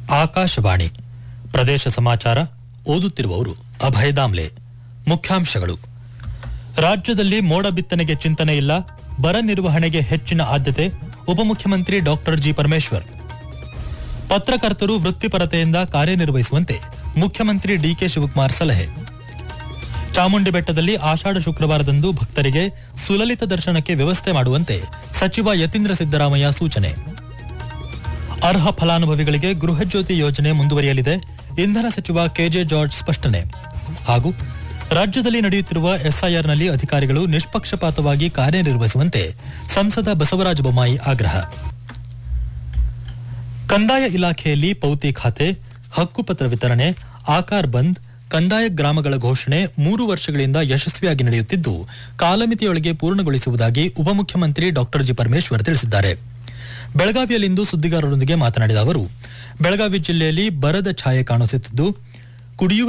ಆಕಾಶವಾಣಿ ಪ್ರದೇಶ ಸಮಾಚಾರ ಓದುತ್ತಿರುವವರು ಅಭಯ ದಾಮ್ಲೆ ಮುಖ್ಯಾಂಶಗಳು ರಾಜ್ಯದಲ್ಲಿ ಮೋಡ ಬಿತ್ತನೆಗೆ ಚಿಂತನೆ ಇಲ್ಲ ಬರ ನಿರ್ವಹಣೆಗೆ ಹೆಚ್ಚಿನ ಆದ್ಯತೆ ಉಪಮುಖ್ಯಮಂತ್ರಿ ಡಾಕ್ಟರ್ ಜಿ ಪರಮೇಶ್ವರ್ ಪತ್ರಕರ್ತರು ವೃತ್ತಿಪರತೆಯಿಂದ ಕಾರ್ಯನಿರ್ವಹಿಸುವಂತೆ ಮುಖ್ಯಮಂತ್ರಿ ಡಿಕೆ ಶಿವಕುಮಾರ್ ಸಲಹೆ ಚಾಮುಂಡಿ ಬೆಟ್ಟದಲ್ಲಿ ಆಷಾಢ ಶುಕ್ರವಾರದಂದು ಭಕ್ತರಿಗೆ ಸುಲಲಿತ ದರ್ಶನಕ್ಕೆ ವ್ಯವಸ್ಥೆ ಮಾಡುವಂತೆ ಸಚಿವ ಯತೀಂದ್ರ ಸಿದ್ದರಾಮಯ್ಯ ಸೂಚನೆ ಅರ್ಹ ಫಲಾನುಭವಿಗಳಿಗೆ ಗೃಹಜ್ಯೋತಿ ಯೋಜನೆ ಮುಂದುವರಿಯಲಿದೆ ಇಂಧನ ಸಚಿವ ಕೆಜೆ ಜಾರ್ಜ್ ಸ್ಪಷ್ಟನೆ ಹಾಗೂ ರಾಜ್ಯದಲ್ಲಿ ನಡೆಯುತ್ತಿರುವ ಎಸ್ಐಆರ್ನಲ್ಲಿ ಅಧಿಕಾರಿಗಳು ನಿಷ್ಪಕ್ಷಪಾತವಾಗಿ ಕಾರ್ಯನಿರ್ವಹಿಸುವಂತೆ ಸಂಸದ ಬಸವರಾಜ ಬೊಮ್ಮಾಯಿ ಆಗ್ರಹ ಕಂದಾಯ ಇಲಾಖೆಯಲ್ಲಿ ಪೌತಿ ಖಾತೆ ಹಕ್ಕುಪತ್ರ ವಿತರಣೆ ಆಕಾರ್ ಬಂದ್ ಕಂದಾಯ ಗ್ರಾಮಗಳ ಘೋಷಣೆ ಮೂರು ವರ್ಷಗಳಿಂದ ಯಶಸ್ವಿಯಾಗಿ ನಡೆಯುತ್ತಿದ್ದು ಕಾಲಮಿತಿಯೊಳಗೆ ಪೂರ್ಣಗೊಳಿಸುವುದಾಗಿ ಉಪಮುಖ್ಯಮಂತ್ರಿ ಡಾಕ್ಟರ್ ಜಿ ಪರಮೇಶ್ವರ್ ತಿಳಿಸಿದ್ದಾರೆ ಬೆಳಗಾವಿಯಲ್ಲಿಂದು ಸುದ್ದಿಗಾರರೊಂದಿಗೆ ಮಾತನಾಡಿದ ಅವರು ಬೆಳಗಾವಿ ಜಿಲ್ಲೆಯಲ್ಲಿ ಬರದ ಛಾಯೆ ಕಾಣಿಸುತ್ತಿದ್ದು ಕುಡಿಯುವ